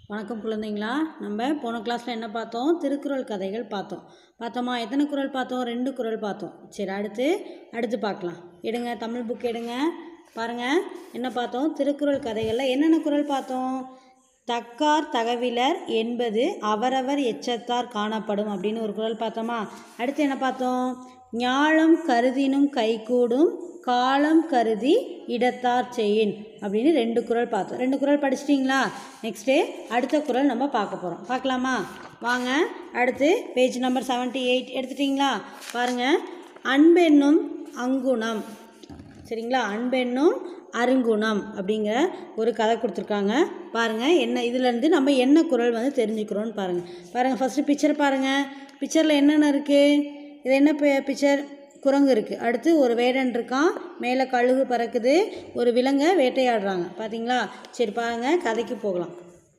வணக்கம் குழந்தைங்களா நம்ம போன கிளாஸில் என்ன பார்த்தோம் திருக்குறள் கதைகள் பார்த்தோம் பார்த்தோமா எத்தனை குறள் பார்த்தோம் ரெண்டு குறள் பார்த்தோம் சரி அடுத்து அடுத்து பார்க்கலாம் எடுங்க தமிழ் புக் எடுங்க பாருங்கள் என்ன பார்த்தோம் திருக்குறள் கதைகளில் என்னென்ன குறள் பார்த்தோம் தக்கார் தகவிலர் என்பது அவரவர் எச்சத்தார் காணப்படும் அப்படின்னு ஒரு குறள் பார்த்தோமா அடுத்து என்ன பார்த்தோம் ஞாலம் கருதினும் கைகூடும் காலம் கருதி இடத்தார் செய்யின் அப்படின்னு ரெண்டு குறள் பார்த்தோம் ரெண்டு குறள் படிச்சிட்டிங்களா நெக்ஸ்ட்டு அடுத்த குறள் நம்ம பார்க்க போகிறோம் பார்க்கலாமா வாங்க அடுத்து பேஜ் நம்பர் செவன்ட்டி எயிட் எடுத்துட்டிங்களா பாருங்கள் அன்பென்னும் அங்குணம் சரிங்களா அன்பென்னும் அருங்குணம் அப்படிங்கிற ஒரு கதை கொடுத்துருக்காங்க பாருங்கள் என்ன இதுலேருந்து நம்ம என்ன குறள் வந்து தெரிஞ்சுக்கிறோன்னு பாருங்கள் பாருங்கள் ஃபஸ்ட்டு பிக்சர் பாருங்கள் பிக்சரில் என்னென்ன இருக்குது இது என்ன பிக்சர் குரங்கு இருக்குது அடுத்து ஒரு வேடன் இருக்கான் மேலே கழுகு பறக்குது ஒரு விலங்கை வேட்டையாடுறாங்க பார்த்தீங்களா சரி பாருங்கள் கதைக்கு போகலாம்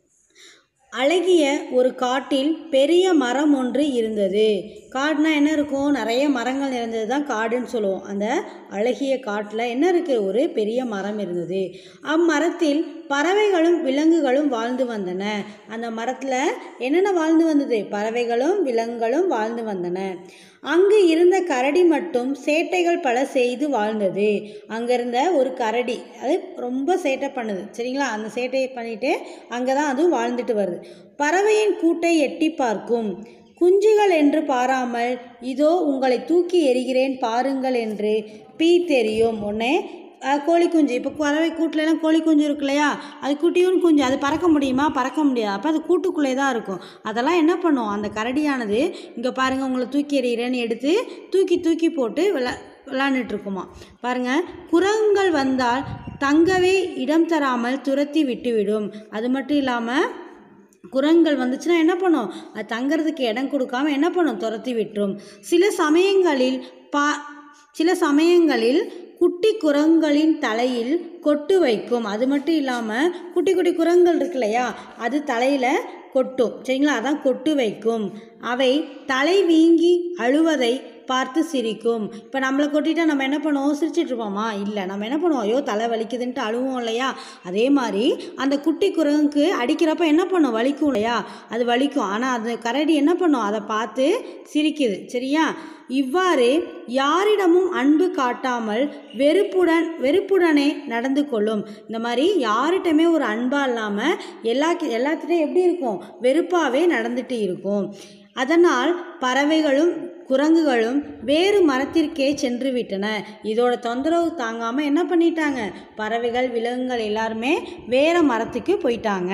அழகிய ஒரு காட்டில் பெரிய மரம் ஒன்று இருந்தது காடுனா என்ன இருக்கும் நிறைய மரங்கள் நிறைந்தது தான் காடுன்னு சொல்லுவோம் அந்த அழகிய காட்டில் என்ன இருக்குது ஒரு பெரிய மரம் இருந்தது அம்மரத்தில் பறவைகளும் விலங்குகளும் வாழ்ந்து வந்தன அந்த மரத்தில் என்னென்ன வாழ்ந்து வந்தது பறவைகளும் விலங்குகளும் வாழ்ந்து வந்தன அங்கு இருந்த கரடி மட்டும் சேட்டைகள் பல செய்து வாழ்ந்தது அங்கே இருந்த ஒரு கரடி அது ரொம்ப சேட்டை பண்ணுது சரிங்களா அந்த சேட்டையை பண்ணிட்டு அங்கே தான் அதுவும் வாழ்ந்துட்டு வருது பறவையின் கூட்டை எட்டி பார்க்கும் குஞ்சுகள் என்று பாராமல் இதோ உங்களை தூக்கி எறிகிறேன் பாருங்கள் என்று பீ தெரியும் உடனே அஹ், கோழி குஞ்சு இப்போ பறவை கூட்டிலலாம் கோழி குஞ்சு இருக்கு இல்லையா அது குட்டியும் குஞ்சு அது பறக்க முடியுமா பறக்க முடியாது அப்போ அது கூட்டுக்குள்ளே தான் இருக்கும் அதெல்லாம் என்ன பண்ணும் அந்த கரடியானது இங்கே பாருங்கள் உங்களை தூக்கி எறிகிறேன்னு எடுத்து தூக்கி தூக்கி போட்டு விளா விளாண்டுட்டு இருக்குமா பாருங்க குரங்குகள் வந்தால் தங்கவே இடம் தராமல் துரத்தி விட்டுவிடும் அது மட்டும் இல்லாமல் குரங்குகள் வந்துச்சுன்னா என்ன பண்ணும் அது தங்கறதுக்கு இடம் கொடுக்காம என்ன பண்ணும் துரத்தி விட்டுரும் சில சமயங்களில் பா சில சமயங்களில் குட்டி குரங்குகளின் தலையில் கொட்டு வைக்கும் அது மட்டும் இல்லாமல் குட்டி குட்டி குரங்குகள் இருக்கு இல்லையா அது தலையில் கொட்டும் சரிங்களா அதான் கொட்டு வைக்கும் அவை தலை வீங்கி அழுவதை பார்த்து சிரிக்கும் இப்போ நம்மளை கொட்டிட்டா நம்ம என்ன பண்ணுவோம் சிரிச்சிட்டு இருப்போமா இல்லை நம்ம என்ன பண்ணுவோம் ஐயோ தலை வலிக்குதுன்ட்டு அழுவோம் இல்லையா அதே மாதிரி அந்த குட்டி குரங்குக்கு அடிக்கிறப்ப என்ன பண்ணும் வலிக்கும் இல்லையா அது வலிக்கும் ஆனால் அது கரடி என்ன பண்ணும் அதை பார்த்து சிரிக்குது சரியா இவ்வாறு யாரிடமும் அன்பு காட்டாமல் வெறுப்புடன் வெறுப்புடனே நடந்து கொள்ளும் இந்த மாதிரி யார்கிட்டயுமே ஒரு அன்பாக இல்லாமல் எல்லா எல்லாத்துட்டையும் எப்படி இருக்கும் வெறுப்பாகவே நடந்துட்டு இருக்கும் அதனால் பறவைகளும் குரங்குகளும் வேறு மரத்திற்கே சென்று விட்டன இதோட தொந்தரவு தாங்காமல் என்ன பண்ணிட்டாங்க பறவைகள் விலங்குகள் எல்லாருமே வேற மரத்துக்கு போயிட்டாங்க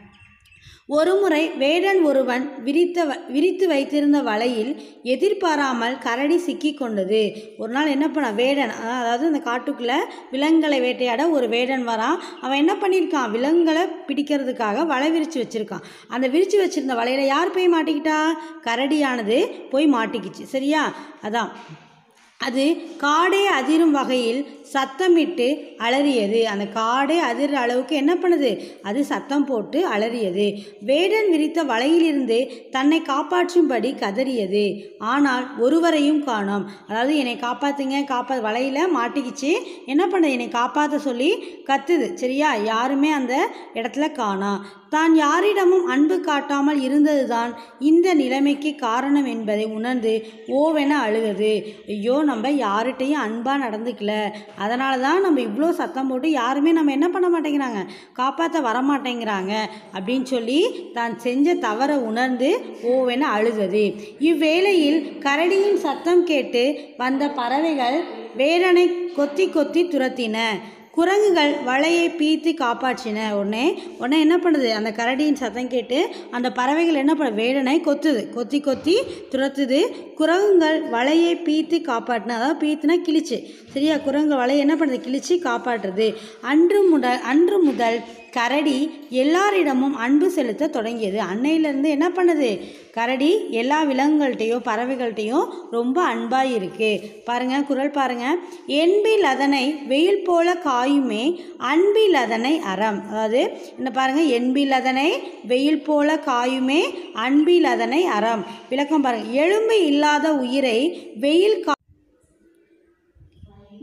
ஒருமுறை வேடன் ஒருவன் விரித்த வ- விரித்து வைத்திருந்த வலையில் எதிர்பாராமல் கரடி சிக்கி கொண்டது ஒரு நாள் என்ன பண்ண வேடன் அ- அதாவது அந்த காட்டுக்குள்ளே விலங்குகளை வேட்டையாட ஒரு வேடன் வரான் அவன் என்ன பண்ணியிருக்கான் விலங்குகளை பிடிக்கிறதுக்காக வலை விரித்து வச்சுருக்கான் அந்த விரித்து வச்சிருந்த வலையில் யார் போய் மாட்டிக்கிட்டா கரடியானது போய் மாட்டிக்கிச்சு சரியா அதான் அது காடே அதிரும் வகையில் சத்தமிட்டு அலறியது அந்த காடே அதிர அளவுக்கு என்ன பண்ணுது அது சத்தம் போட்டு அலறியது வேடன் விரித்த வலையிலிருந்து தன்னை காப்பாற்றும்படி கதறியது ஆனால் ஒருவரையும் காணோம் அதாவது என்னை காப்பாத்துங்க காப்பா வலையில் மாட்டிக்கிச்சு என்ன பண்ணுது என்னை காப்பாற்ற சொல்லி கத்துது சரியா யாருமே அந்த இடத்துல காணா தான் யாரிடமும் அன்பு காட்டாமல் இருந்ததுதான் இந்த நிலைமைக்கு காரணம் என்பதை உணர்ந்து ஓவென அழுதது ஐயோ நம்ம யார்கிட்டையும் அன்பாக நடந்துக்கல அதனால தான் நம்ம இவ்வளோ சத்தம் போட்டு யாருமே நம்ம என்ன பண்ண மாட்டேங்கிறாங்க காப்பாற்ற வரமாட்டேங்கிறாங்க அப்படின்னு சொல்லி தான் செஞ்ச தவறை உணர்ந்து ஓவென அழுதது இவ்வேளையில் கரடியின் சத்தம் கேட்டு வந்த பறவைகள் வேடனை கொத்தி கொத்தி துரத்தின குரங்குகள் வலையை பீத்து காப்பாற்றின உடனே உடனே என்ன பண்ணுது அந்த கரடியின் சத்தம் கேட்டு அந்த பறவைகள் என்ன பண்ண வேடனை கொத்துது கொத்தி கொத்தி துரத்துது குரங்குகள் வலையை பீத்து காப்பாற்றின அதாவது பீத்துனா கிழிச்சு சரியா குரங்கு வலையை என்ன பண்ணுது கிழிச்சு காப்பாற்றுது அன்று முதல் அன்று முதல் கரடி எல்லாரிடமும் அன்பு செலுத்த தொடங்கியது அன்னையிலேருந்து என்ன பண்ணுது கரடி எல்லா விலங்குகள்கிட்டையும் பறவைகள்கிட்டையும் ரொம்ப அன்பாக இருக்குது பாருங்கள் குரல் பாருங்கள் என்பில் அதனை வெயில் போல காயுமே அன்பில் அதனை அறம் அதாவது என்ன பாருங்கள் என்பில் அதனை வெயில் போல காயுமே அன்பில் அதனை அறம் விளக்கம் பாருங்கள் எலும்பு இல்லாத உயிரை வெயில் கா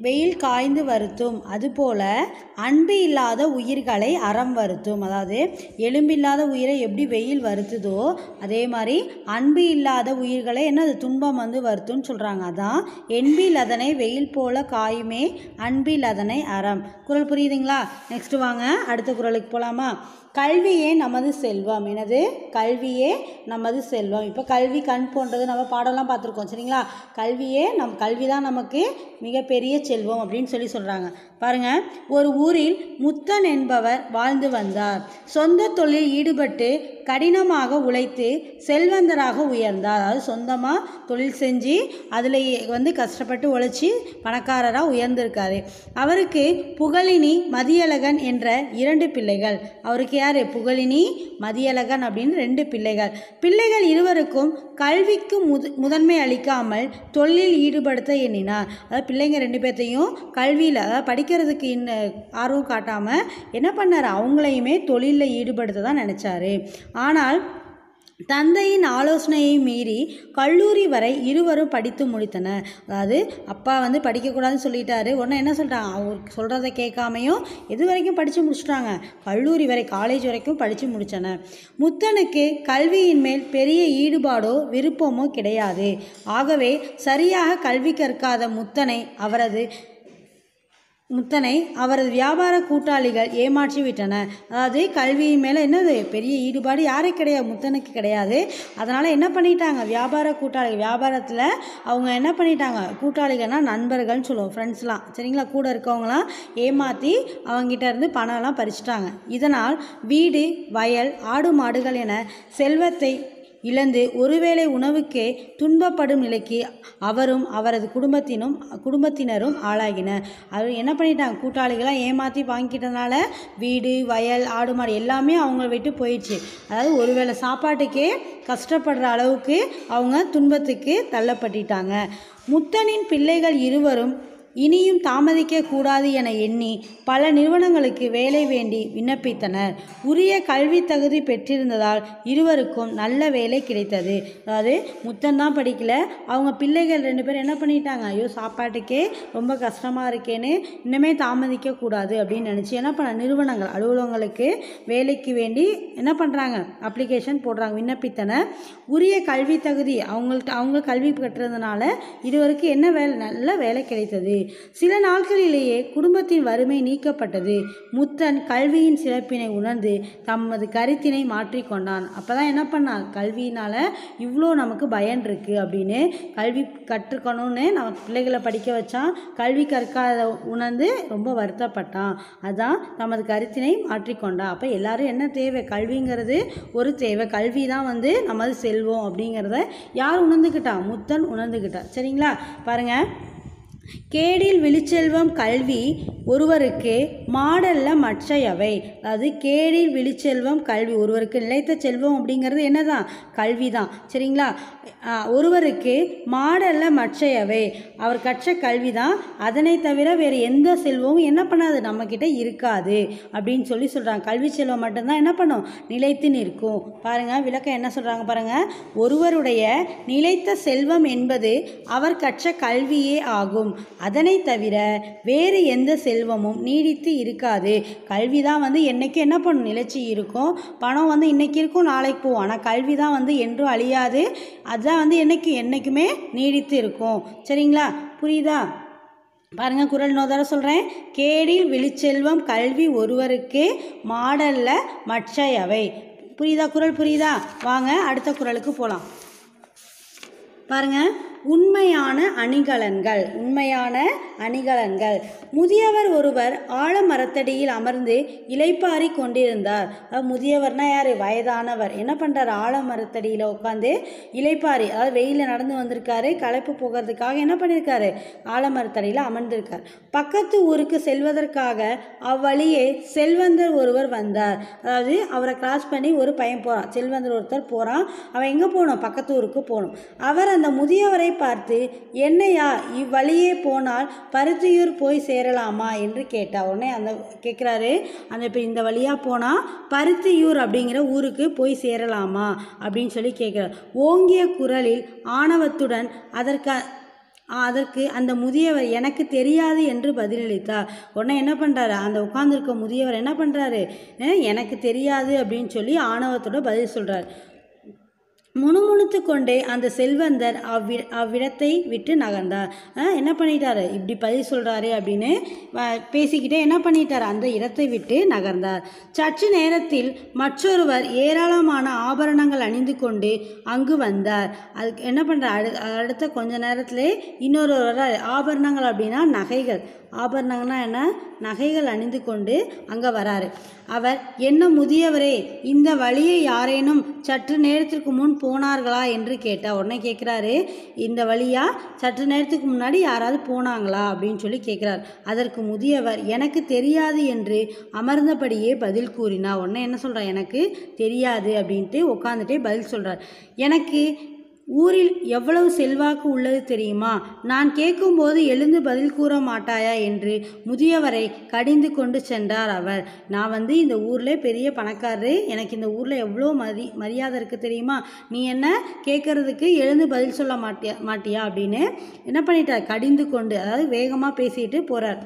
வெயில் காய்ந்து வருத்தும் அதுபோல அன்பு இல்லாத உயிர்களை அறம் வருத்தும் அதாவது எலும்பில்லாத உயிரை எப்படி வெயில் வருத்துதோ அதே மாதிரி அன்பு இல்லாத உயிர்களை என்னது துன்பம் வந்து வருத்தும்னு சொல்கிறாங்க அதான் என்பில் அதனை வெயில் போல காயுமே அன்பில் அதனை அறம் குரல் புரியுதுங்களா நெக்ஸ்ட் வாங்க அடுத்த குரலுக்கு போகலாமா கல்வியே நமது செல்வம் எனது கல்வியே நமது செல்வம் இப்போ கல்வி கண் போன்றது நம்ம பாடம்லாம் பார்த்துருக்கோம் சரிங்களா கல்வியே நம் கல்வி தான் நமக்கு மிகப்பெரிய செல்வம் அப்படின்னு சொல்லி சொல்கிறாங்க பாருங்க ஒரு ஊரில் முத்தன் என்பவர் வாழ்ந்து வந்தார் சொந்த தொழில் ஈடுபட்டு கடினமாக உழைத்து செல்வந்தராக உயர்ந்தார் அதாவது சொந்தமாக தொழில் செஞ்சு அதில் வந்து கஷ்டப்பட்டு உழைச்சி பணக்காரராக உயர்ந்திருக்காரு அவருக்கு புகழினி மதியழகன் என்ற இரண்டு பிள்ளைகள் அவருக்கு யார் புகழினி மதியழகன் அப்படின்னு ரெண்டு பிள்ளைகள் பிள்ளைகள் இருவருக்கும் கல்விக்கு முது முதன்மை அளிக்காமல் தொழிலில் ஈடுபடுத்த எண்ணினார் அதாவது பிள்ளைங்க ரெண்டு பேர்த்தையும் கல்வியில் அதாவது படிக்கிறதுக்கு இன்ன ஆர்வம் காட்டாமல் என்ன பண்ணார் அவங்களையுமே தொழிலில் ஈடுபடுத்த தான் நினச்சாரு ஆனால் தந்தையின் ஆலோசனையை மீறி கல்லூரி வரை இருவரும் படித்து முடித்தனர் அதாவது அப்பா வந்து படிக்கக்கூடாதுன்னு சொல்லிட்டாரு உடனே என்ன சொல்லிட்டாங்க அவர் சொல்கிறத கேட்காமையும் எது வரைக்கும் படித்து முடிச்சிட்டாங்க கல்லூரி வரை காலேஜ் வரைக்கும் படித்து முடித்தனர் முத்தனுக்கு கல்வியின் மேல் பெரிய ஈடுபாடோ விருப்பமோ கிடையாது ஆகவே சரியாக கல்வி கற்காத முத்தனை அவரது முத்தனை அவரது வியாபார கூட்டாளிகள் ஏமாற்றி விட்டனர் அதாவது கல்வியின் மேலே என்னது பெரிய ஈடுபாடு யாருக்கு கிடையாது முத்தனுக்கு கிடையாது அதனால் என்ன பண்ணிட்டாங்க வியாபார கூட்டாளிகள் வியாபாரத்தில் அவங்க என்ன பண்ணிட்டாங்க கூட்டாளிகள்னா நண்பர்கள்னு சொல்லுவோம் ஃப்ரெண்ட்ஸ்லாம் சரிங்களா கூட இருக்கவங்களாம் ஏமாற்றி அவங்ககிட்ட இருந்து பணம்லாம் பறிச்சிட்டாங்க இதனால் வீடு வயல் ஆடு மாடுகள் என செல்வத்தை இழந்து ஒருவேளை உணவுக்கே துன்பப்படும் நிலைக்கு அவரும் அவரது குடும்பத்தினும் குடும்பத்தினரும் ஆளாகினர் அவர் என்ன பண்ணிட்டாங்க கூட்டாளிகளாக ஏமாற்றி வாங்கிக்கிட்டனால வீடு வயல் ஆடு மாடு எல்லாமே அவங்க விட்டு போயிடுச்சு அதாவது ஒருவேளை சாப்பாட்டுக்கே கஷ்டப்படுற அளவுக்கு அவங்க துன்பத்துக்கு தள்ளப்பட்டுட்டாங்க முத்தனின் பிள்ளைகள் இருவரும் இனியும் தாமதிக்க கூடாது என எண்ணி பல நிறுவனங்களுக்கு வேலை வேண்டி விண்ணப்பித்தனர் உரிய கல்வி தகுதி பெற்றிருந்ததால் இருவருக்கும் நல்ல வேலை கிடைத்தது அதாவது முத்தன் தான் படிக்கல அவங்க பிள்ளைகள் ரெண்டு பேரும் என்ன பண்ணிட்டாங்க ஐயோ சாப்பாட்டுக்கே ரொம்ப கஷ்டமாக இருக்கேன்னு இன்னுமே தாமதிக்க கூடாது அப்படின்னு நினச்சி என்ன பண்ண நிறுவனங்கள் அலுவலகங்களுக்கு வேலைக்கு வேண்டி என்ன பண்ணுறாங்க அப்ளிகேஷன் போடுறாங்க விண்ணப்பித்தனர் உரிய கல்வி தகுதி அவங்கள்ட்ட அவங்க கல்வி பெற்றதுனால இருவருக்கு என்ன வேலை நல்ல வேலை கிடைத்தது சில நாட்களிலேயே குடும்பத்தின் வறுமை நீக்கப்பட்டது முத்தன் கல்வியின் சிறப்பினை உணர்ந்து தமது கருத்தினை மாற்றிக்கொண்டான் அப்பதான் என்ன பண்ணான் கல்வியினால இவ்வளோ நமக்கு பயன் இருக்கு அப்படின்னு கல்வி கற்றுக்கணும்னு நம்ம பிள்ளைகளை படிக்க வச்சான் கல்வி கற்காத உணர்ந்து ரொம்ப வருத்தப்பட்டான் அதான் தமது கருத்தினை மாற்றிக்கொண்டான் அப்போ எல்லாரும் என்ன தேவை கல்விங்கிறது ஒரு தேவை கல்வி தான் வந்து நமது செல்வம் அப்படிங்கிறத யார் உணர்ந்துக்கிட்டா முத்தன் உணர்ந்துக்கிட்டா சரிங்களா பாருங்க கேடில் விழிச்செல்வம் கல்வி ஒருவருக்கு மாடல்ல மற்றையவை அதாவது கேடில் விழிச்செல்வம் கல்வி ஒருவருக்கு நிலைத்த செல்வம் அப்படிங்கிறது என்னதான் கல்வி தான் சரிங்களா ஆஹ் ஒருவருக்கு மாடல்ல மற்றையவை அவர் கற்ற கல்வி தான் அதனை தவிர வேறு எந்த செல்வமும் என்ன பண்ணாது நம்மக்கிட்ட இருக்காது அப்படின்னு சொல்லி சொல்கிறாங்க கல்வி செல்வம் மட்டும்தான் என்ன பண்ணும் நிலைத்து நிற்கும் பாருங்க விளக்கம் என்ன சொல்கிறாங்க பாருங்க ஒருவருடைய நிலைத்த செல்வம் என்பது அவர் கற்ற கல்வியே ஆகும் அதனை தவிர வேறு எந்த செல்வமும் நீடித்து இருக்காது கல்வி தான் வந்து என்னைக்கும் என்ன பண்ணும் நிலைச்சி இருக்கும் பணம் வந்து இன்னைக்கு இருக்கும் நாளைக்கு போகும் ஆனால் கல்வி தான் வந்து என்றும் அழியாது அதுதான் வந்து என்னைக்கு என்னைக்குமே நீடித்து இருக்கும் சரிங்களா புரியுதா பாருங்க குரல் இன்னொரு சொல்கிறேன் கேடில் விழிச்செல்வம் கல்வி ஒருவருக்கே மாடல்ல மற்றையவை புரியுதா குரல் புரியுதா வாங்க அடுத்த குரலுக்கு போகலாம் பாருங்க உண்மையான அணிகலன்கள் உண்மையான அணிகலன்கள் முதியவர் ஒருவர் ஆலமரத்தடியில் அமர்ந்து இலைப்பாரி கொண்டிருந்தார் அதாவது முதியவர்னா யார் வயதானவர் என்ன பண்ணுறாரு ஆலமரத்தடியில் உட்காந்து இலைப்பாரி அதாவது வெயிலில் நடந்து வந்திருக்காரு களைப்பு போகிறதுக்காக என்ன பண்ணியிருக்காரு ஆலமரத்தடியில் அமர்ந்திருக்கார் பக்கத்து ஊருக்கு செல்வதற்காக அவ்வழியே செல்வந்தர் ஒருவர் வந்தார் அதாவது அவரை கிராஸ் பண்ணி ஒரு பையன் போகிறான் செல்வந்தர் ஒருத்தர் போகிறான் அவன் எங்கே போகணும் பக்கத்து ஊருக்கு போகணும் அவர் அந்த முதியவரை பார்த்து என்னையா இவ்வழியே போனால் பருத்தியூர் போய் சேரலாமா என்று கேட்டார் உடனே அந்த கேட்குறாரு அந்த இப்போ இந்த வழியாக போனால் பருத்தியூர் அப்படிங்கிற ஊருக்கு போய் சேரலாமா அப்படின்னு சொல்லி கேட்குறார் ஓங்கிய குரலில் ஆணவத்துடன் அதற்கு அதற்கு அந்த முதியவர் எனக்கு தெரியாது என்று பதிலளித்தார் உடனே என்ன பண்ணுறாரு அந்த உட்கார்ந்திருக்க முதியவர் என்ன பண்ணுறாரு எனக்கு தெரியாது அப்படின்னு சொல்லி ஆணவத்தோட பதில் சொல்கிறார் முணுமுணுத்து கொண்டே அந்த செல்வந்தர் அவ்வி அவ்விடத்தை விட்டு நகர்ந்தார் அஹ் என்ன பண்ணிட்டாரு இப்படி பதில் சொல்கிறாரு அப்படின்னு வ- பேசிக்கிட்டே என்ன பண்ணிட்டார் அந்த இடத்தை விட்டு நகர்ந்தார் சற்று நேரத்தில் மற்றொருவர் ஏராளமான ஆபரணங்கள் அணிந்து கொண்டு அங்கு வந்தார் அதுக்கு என்ன பண்ணுறார் அடு அடுத்த கொஞ்ச நேரத்திலே இன்னொரு வர்றாரு. ஆபரணங்கள் அப்படின்னா நகைகள் ஆபரணங்கள்னா என்ன நகைகள் அணிந்து கொண்டு அங்கே வராரு அவர் என்ன முதியவரே இந்த வழியை யாரேனும் சற்று நேரத்திற்கு முன் போனார்களா என்று கேட்டார் உடனே கேட்குறாரு இந்த வழியா சற்று நேரத்துக்கு முன்னாடி யாராவது போனாங்களா அப்படின்னு சொல்லி கேட்குறார் அதற்கு முதியவர் எனக்கு தெரியாது என்று அமர்ந்தபடியே பதில் கூறினார் உடனே என்ன சொல்கிறார் எனக்கு தெரியாது அப்படின்ட்டு உட்காந்துட்டே பதில் சொல்கிறார் எனக்கு ஊரில் எவ்வளவு செல்வாக்கு உள்ளது தெரியுமா நான் கேட்கும்போது எழுந்து பதில் கூற மாட்டாயா என்று முதியவரை கடிந்து கொண்டு சென்றார் அவர் நான் வந்து இந்த ஊரில் பெரிய பணக்காரரு எனக்கு இந்த ஊரில் எவ்வளோ மதி மரியாதை இருக்குது தெரியுமா நீ என்ன கேட்கறதுக்கு எழுந்து பதில் சொல்ல மாட்டியா மாட்டியா அப்படின்னு என்ன பண்ணிட்டார் கடிந்து கொண்டு அதாவது வேகமாக பேசிட்டு போகிறார்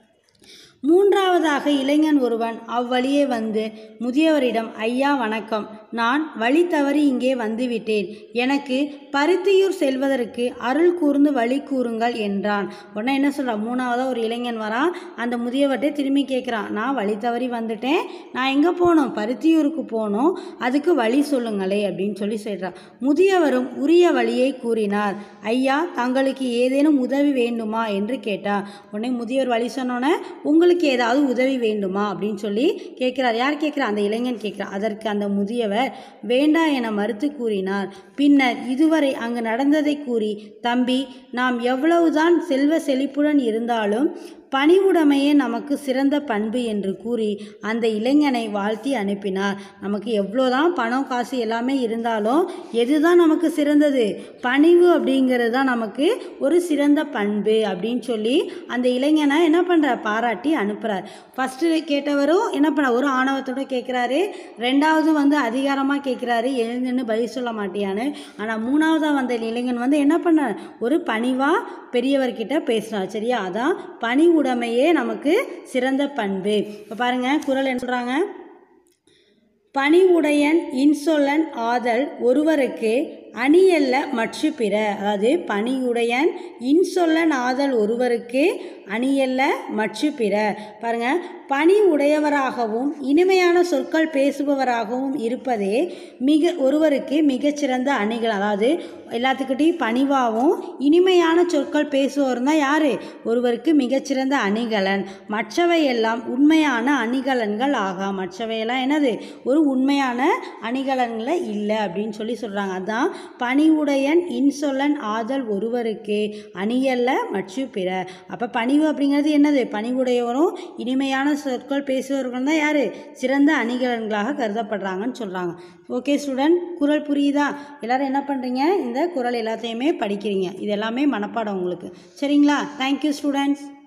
மூன்றாவதாக இளைஞன் ஒருவன் அவ்வழியே வந்து முதியவரிடம் ஐயா வணக்கம் நான் வழி தவறி இங்கே வந்துவிட்டேன் எனக்கு பருத்தியூர் செல்வதற்கு அருள் கூர்ந்து வழி கூறுங்கள் என்றான் உடனே என்ன சொல்கிறான் மூணாவதாக ஒரு இளைஞன் வரான் அந்த முதியவர்கிட்ட திரும்பி கேட்குறான் நான் வழி தவறி வந்துட்டேன் நான் எங்கே போகணும் பருத்தியூருக்கு போகணும் அதுக்கு வழி சொல்லுங்களே அப்படின்னு சொல்லி சொல்கிறான் முதியவரும் உரிய வழியை கூறினார் ஐயா தங்களுக்கு ஏதேனும் உதவி வேண்டுமா என்று கேட்டார் உடனே முதியவர் வழி சொன்னோன்னே உங்களுக்கு ஏதாவது உதவி வேண்டுமா அப்படின்னு சொல்லி கேட்குறார் யார் கேட்குறா அந்த இளைஞன் கேட்குறார் அதற்கு அந்த முதியவர் வேண்டாம் என மறுத்து கூறினார் பின்னர் இதுவரை அங்கு நடந்ததை கூறி தம்பி நாம் எவ்வளவுதான் செல்வ செழிப்புடன் இருந்தாலும் பணிவுடைமையே நமக்கு சிறந்த பண்பு என்று கூறி அந்த இளைஞனை வாழ்த்தி அனுப்பினார் நமக்கு எவ்வளோதான் பணம் காசு எல்லாமே இருந்தாலும் எதுதான் நமக்கு சிறந்தது பணிவு அப்படிங்கிறது தான் நமக்கு ஒரு சிறந்த பண்பு அப்படின்னு சொல்லி அந்த இளைஞனை என்ன பண்ணுறார் பாராட்டி அனுப்புகிறார் ஃபஸ்ட்டு கேட்டவரும் என்ன பண்ண ஒரு ஆணவத்தோட கேட்குறாரு ரெண்டாவது வந்து அதிகாரமாக கேட்குறாரு எழுந்துன்னு பதில் சொல்ல மாட்டியான்னு ஆனால் மூணாவதாக வந்த இளைஞன் வந்து என்ன பண்ணார் ஒரு பணிவாக பெரியவர்கிட்ட பேசினார் சரியா அதான் பணி உடைமையே நமக்கு சிறந்த பண்பு இப்போ பாருங்கள் குரல் என்ன சொல்கிறாங்க பணிவுடையன் இன்சொல்லன் ஆதல் ஒருவருக்கு அணியல்ல மற்ற பிற அதாவது பணியுடையன் இன்சொல்லன் ஆதல் ஒருவருக்கு அணியல்ல மற்ற பிற பாருங்க பணி உடையவராகவும் இனிமையான சொற்கள் பேசுபவராகவும் இருப்பதே மிக ஒருவருக்கு மிகச்சிறந்த அணிகள் அதாவது எல்லாத்துக்கிட்டையும் பணிவாகவும் இனிமையான சொற்கள் பேசுவோர் தான் யார் ஒருவருக்கு மிகச்சிறந்த அணிகலன் மற்றவை எல்லாம் உண்மையான அணிகலன்கள் ஆகா மற்றவையெல்லாம் என்னது ஒரு உண்மையான அணிகலன்களை இல்லை அப்படின்னு சொல்லி சொல்கிறாங்க அதான் பணிவுடையன் இன்சொல்லன் ஆதல் ஒருவருக்கு அணியல்ல மற்ற பிற அப்போ பணிவு அப்படிங்கிறது என்னது பணிவுடையவரும் இனிமையான சொற்கள் பேசுபவர்கள் தான் யார் சிறந்த அணிகலன்களாக கருதப்படுறாங்கன்னு சொல்கிறாங்க ஓகே ஸ்டூடெண்ட் குரல் புரியுதா எல்லாரும் என்ன பண்ணுறீங்க இந்த குரல் எல்லாத்தையுமே படிக்கிறீங்க இது எல்லாமே மனப்பாடம் உங்களுக்கு சரிங்களா தேங்க்யூ ஸ்டூடெண்ட்ஸ்